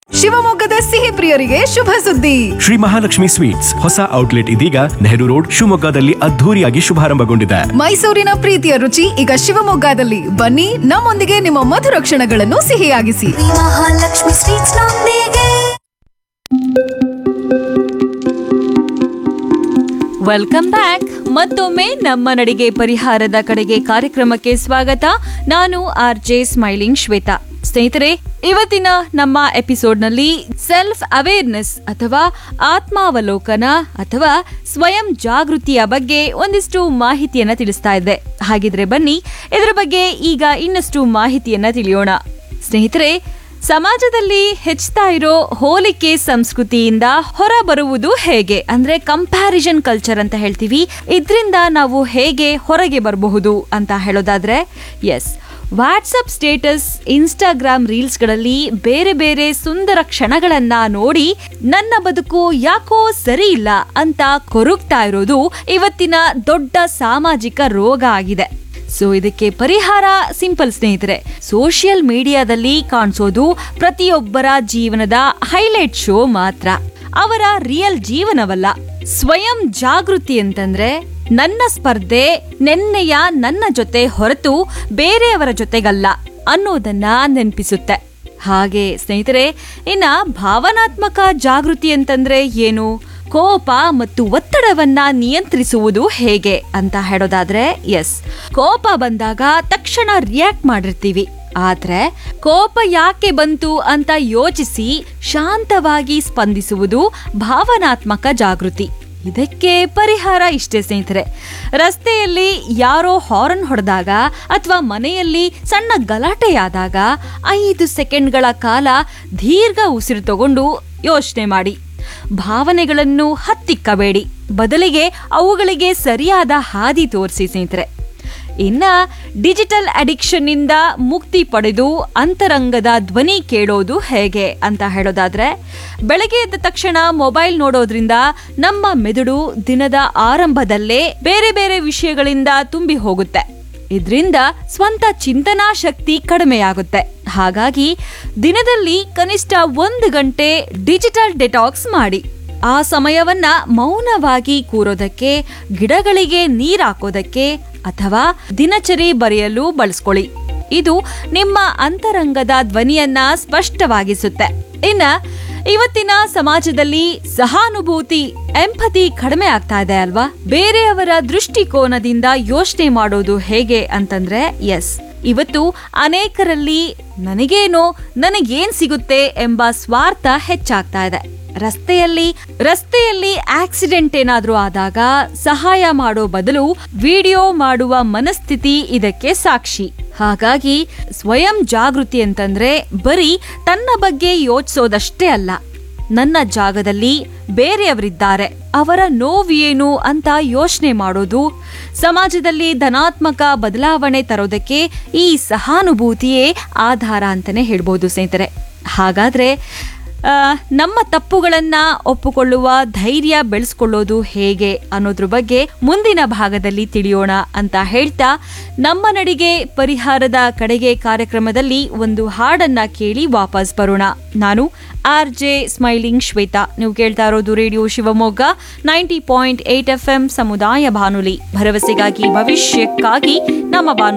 ಶಿವಮೊಗ್ಗದ ಸಿಹಿ ಪ್ರಿಯರಿಗೆ ಶುಭ ಸುದ್ದಿ ಶ್ರೀ ಮಹಾಲಕ್ಷ್ಮಿ ಸ್ವೀಟ್ಸ್ ಹೊಸ ಔಟ್ಲೆಟ್ ಇದೀಗ ನೆಹರು ರೋಡ್ ಶಿವಮೊಗ್ಗದಲ್ಲಿ ಅದ್ಧೂರಿಯಾಗಿ ಶುಭಾರಂಭಗೊಂಡಿದೆ ಮೈಸೂರಿನ ಪ್ರೀತಿಯ ರುಚಿ ಈಗ ಶಿವಮೊಗ್ಗದಲ್ಲಿ ಬನ್ನಿ ನಮ್ಮೊಂದಿಗೆ ನಿಮ್ಮ ಮಧುರ ಕ್ಷಣಗಳನ್ನು ಸಿಹಿಯಾಗಿಸಿ ಶ್ರೀ ಮಹಾಲಕ್ಷ್ಮಿ ಸ್ವೀಟ್ಸ್ ನೊಂದಿಗೆ ವೆಲ್ಕಮ್ ಬ್ಯಾಕ್ ಮತ್ತೊಮ್ಮೆ ನಮ್ಮ ನಡಿಗೆ ಪರಿಹಾರದ ಕಡೆಗೆ ಕಾರ್ಯಕ್ರಮಕ್ಕೆ ಸ್ವಾಗತ ನಾನು ಆರ್ ಜೆ ಸ್ಮೈಲಿಂಗ್ ಶ್ವೇತಾ ಸ್ನೇಹಿತರೆ ಇವತ್ತಿನ ನಮ್ಮ ಎಪಿಸೋಡ್ನಲ್ಲಿ ಸೆಲ್ಫ್ ಅವೇರ್ನೆಸ್ ಅಥವಾ ಆತ್ಮಾವಲೋಕನ ಅಥವಾ ಸ್ವಯಂ ಜಾಗೃತಿಯ ಬಗ್ಗೆ ಒಂದಿಷ್ಟು ಮಾಹಿತಿಯನ್ನ ತಿಳಿಸ್ತಾ ಇದ್ದೆ ಹಾಗಿದ್ರೆ ಬನ್ನಿ ಇದರ ಬಗ್ಗೆ ಈಗ ಇನ್ನಷ್ಟು ಮಾಹಿತಿಯನ್ನ ತಿಳಿಯೋಣ ಸ್ನೇಹಿತರೆ ಸಮಾಜದಲ್ಲಿ ಹೆಚ್ಚುತ್ತಾ ಇರೋ ಹೋಲಿಕೆ ಸಂಸ್ಕೃತಿಯಿಂದ ಹೊರ ಬರುವುದು ಹೇಗೆ ಅಂದ್ರೆ ಕಂಪ್ಯಾರಿಸನ್ ಕಲ್ಚರ್ ಅಂತ ಹೇಳ್ತೀವಿ ಇದರಿಂದ ನಾವು ಹೇಗೆ ಹೊರಗೆ ಬರಬಹುದು ಅಂತ ಹೇಳೋದಾದ್ರೆ ಎಸ್ ವಾಟ್ಸಪ್ ಸ್ಟೇಟಸ್ ಇನ್ಸ್ಟಾಗ್ರಾಮ್ ರೀಲ್ಸ್ಗಳಲ್ಲಿ ಬೇರೆ ಬೇರೆ ಸುಂದರ ಕ್ಷಣಗಳನ್ನ ನೋಡಿ ನನ್ನ ಬದುಕು ಯಾಕೋ ಸರಿ ಇಲ್ಲ ಅಂತ ಕೊರಗ್ತಾ ಇರೋದು ಇವತ್ತಿನ ದೊಡ್ಡ ಸಾಮಾಜಿಕ ರೋಗ ಆಗಿದೆ ಸೊ ಇದಕ್ಕೆ ಪರಿಹಾರ ಸಿಂಪಲ್ ಸ್ನೇಹಿತರೆ ಸೋಷಿಯಲ್ ಮೀಡಿಯಾದಲ್ಲಿ ಕಾಣಿಸೋದು ಪ್ರತಿಯೊಬ್ಬರ ಜೀವನದ ಹೈಲೈಟ್ ಶೋ ಮಾತ್ರ ಅವರ ರಿಯಲ್ ಜೀವನವಲ್ಲ ಸ್ವಯಂ ಜಾಗೃತಿ ಅಂತಂದ್ರೆ ನನ್ನ ಸ್ಪರ್ಧೆ ನೆನ್ನೆಯ ನನ್ನ ಜೊತೆ ಹೊರತು ಬೇರೆಯವರ ಜೊತೆಗಲ್ಲ ಅನ್ನೋದನ್ನ ನೆನಪಿಸುತ್ತೆ ಹಾಗೆ ಸ್ನೇಹಿತರೆ ಇನ್ನ ಭಾವನಾತ್ಮಕ ಜಾಗೃತಿ ಅಂತಂದ್ರೆ ಏನು ಕೋಪ ಮತ್ತು ಒತ್ತಡವನ್ನ ನಿಯಂತ್ರಿಸುವುದು ಹೇಗೆ ಅಂತ ಹೇಳೋದಾದ್ರೆ ಎಸ್ ಕೋಪ ಬಂದಾಗ ತಕ್ಷಣ ರಿಯಾಕ್ಟ್ ಮಾಡಿರ್ತೀವಿ ಆದ್ರೆ ಕೋಪ ಯಾಕೆ ಬಂತು ಅಂತ ಯೋಚಿಸಿ ಶಾಂತವಾಗಿ ಸ್ಪಂದಿಸುವುದು ಭಾವನಾತ್ಮಕ ಜಾಗೃತಿ ಇದಕ್ಕೆ ಪರಿಹಾರ ಇಷ್ಟೇ ಸ್ನೇಹಿತರೆ ರಸ್ತೆಯಲ್ಲಿ ಯಾರೋ ಹಾರನ್ ಹೊಡೆದಾಗ ಅಥವಾ ಮನೆಯಲ್ಲಿ ಸಣ್ಣ ಗಲಾಟೆಯಾದಾಗ ಐದು ಸೆಕೆಂಡ್ಗಳ ಕಾಲ ದೀರ್ಘ ಉಸಿರು ತಗೊಂಡು ಯೋಚನೆ ಮಾಡಿ ಭಾವನೆಗಳನ್ನು ಹತ್ತಿಕ್ಕಬೇಡಿ ಬದಲಿಗೆ ಅವುಗಳಿಗೆ ಸರಿಯಾದ ಹಾದಿ ತೋರಿಸಿ ಸ್ನೇಹಿತರೆ ಇನ್ನ ಡಿಜಿಟಲ್ ಅಡಿಕ್ಷನ್ ಇಂದ ಮುಕ್ತಿ ಪಡೆದು ಅಂತರಂಗದ ಧ್ವನಿ ಕೇಳೋದು ಹೇಗೆ ಅಂತ ಹೇಳೋದಾದ್ರೆ ಬೆಳಗ್ಗೆ ಎದ್ದ ತಕ್ಷಣ ಮೊಬೈಲ್ ನೋಡೋದ್ರಿಂದ ನಮ್ಮ ಮೆದುಳು ದಿನದ ಆರಂಭದಲ್ಲೇ ಬೇರೆ ಬೇರೆ ವಿಷಯಗಳಿಂದ ತುಂಬಿ ಹೋಗುತ್ತೆ ಇದರಿಂದ ಸ್ವಂತ ಚಿಂತನಾ ಶಕ್ತಿ ಕಡಿಮೆಯಾಗುತ್ತೆ ಹಾಗಾಗಿ ದಿನದಲ್ಲಿ ಕನಿಷ್ಠ ಒಂದು ಗಂಟೆ ಡಿಜಿಟಲ್ ಡೆಟಾಕ್ಸ್ ಮಾಡಿ ಆ ಸಮಯವನ್ನ ಮೌನವಾಗಿ ಕೂರೋದಕ್ಕೆ ಗಿಡಗಳಿಗೆ ನೀರ್ ಹಾಕೋದಕ್ಕೆ ಅಥವಾ ದಿನಚರಿ ಬರೆಯಲು ಬಳಸ್ಕೊಳ್ಳಿ ಇದು ನಿಮ್ಮ ಅಂತರಂಗದ ಧ್ವನಿಯನ್ನ ಸ್ಪಷ್ಟವಾಗಿಸುತ್ತೆ ಇನ್ನ ಇವತ್ತಿನ ಸಮಾಜದಲ್ಲಿ ಸಹಾನುಭೂತಿ ಎಂಪತಿ ಕಡಿಮೆ ಆಗ್ತಾ ಇದೆ ಅಲ್ವಾ ಬೇರೆಯವರ ದೃಷ್ಟಿಕೋನದಿಂದ ಯೋಚನೆ ಮಾಡೋದು ಹೇಗೆ ಅಂತಂದ್ರೆ ಎಸ್ ಇವತ್ತು ಅನೇಕರಲ್ಲಿ ನನಗೇನೋ ನನಗೇನ್ ಸಿಗುತ್ತೆ ಎಂಬ ಸ್ವಾರ್ಥ ಹೆಚ್ಚಾಗ್ತಾ ಇದೆ ರಸ್ತೆಯಲ್ಲಿ ರಸ್ತೆಯಲ್ಲಿ ಆಕ್ಸಿಡೆಂಟ್ ಏನಾದ್ರೂ ಆದಾಗ ಸಹಾಯ ಮಾಡೋ ಬದಲು ವಿಡಿಯೋ ಮಾಡುವ ಮನಸ್ಥಿತಿ ಇದಕ್ಕೆ ಸಾಕ್ಷಿ ಹಾಗಾಗಿ ಸ್ವಯಂ ಜಾಗೃತಿ ಅಂತಂದ್ರೆ ಬರೀ ತನ್ನ ಬಗ್ಗೆ ಯೋಚಿಸೋದಷ್ಟೇ ಅಲ್ಲ ನನ್ನ ಜಾಗದಲ್ಲಿ ಬೇರೆಯವರಿದ್ದಾರೆ ಅವರ ನೋವೇನು ಅಂತ ಯೋಚನೆ ಮಾಡೋದು ಸಮಾಜದಲ್ಲಿ ಧನಾತ್ಮಕ ಬದಲಾವಣೆ ತರೋದಕ್ಕೆ ಈ ಸಹಾನುಭೂತಿಯೇ ಆಧಾರ ಅಂತಾನೆ ಹೇಳ್ಬೋದು ಸ್ನೇಹಿತರೆ ಹಾಗಾದ್ರೆ ಆ, ನಮ್ಮ ತಪ್ಪುಗಳನ್ನ ಒಪ್ಪುಕೊಳ್ಳುವ ಧೈರ್ಯ ಬೆಳೆಸ್ಕೊಳ್ಳೋದು ಹೇಗೆ ಅನ್ನೋದ್ರ ಬಗ್ಗೆ ಮುಂದಿನ ಭಾಗದಲ್ಲಿ ತಿಳಿಯೋಣ ಅಂತ ಹೇಳ್ತಾ ನಮ್ಮ ನಡಿಗೆ ಪರಿಹಾರದ ಕಡೆಗೆ ಕಾರ್ಯಕ್ರಮದಲ್ಲಿ ಒಂದು ಹಾಡನ್ನ ಕೇಳಿ ವಾಪಸ್ ಬರೋಣ ನಾನು ಆರ್ ಜೆ ಸ್ಮೈಲಿಂಗ್ ಶ್ವೇತಾ ನೀವು ಕೇಳ್ತಾ ಇರೋದು radio Shivamogga ninety point eight F M ಸಮುದಾಯ ಬಾನುಲಿ ಭರವಸೆಗಾಗಿ ಭವಿಷ್ಯಕ್ಕಾಗಿ ನಮ್ಮ ಬಾನು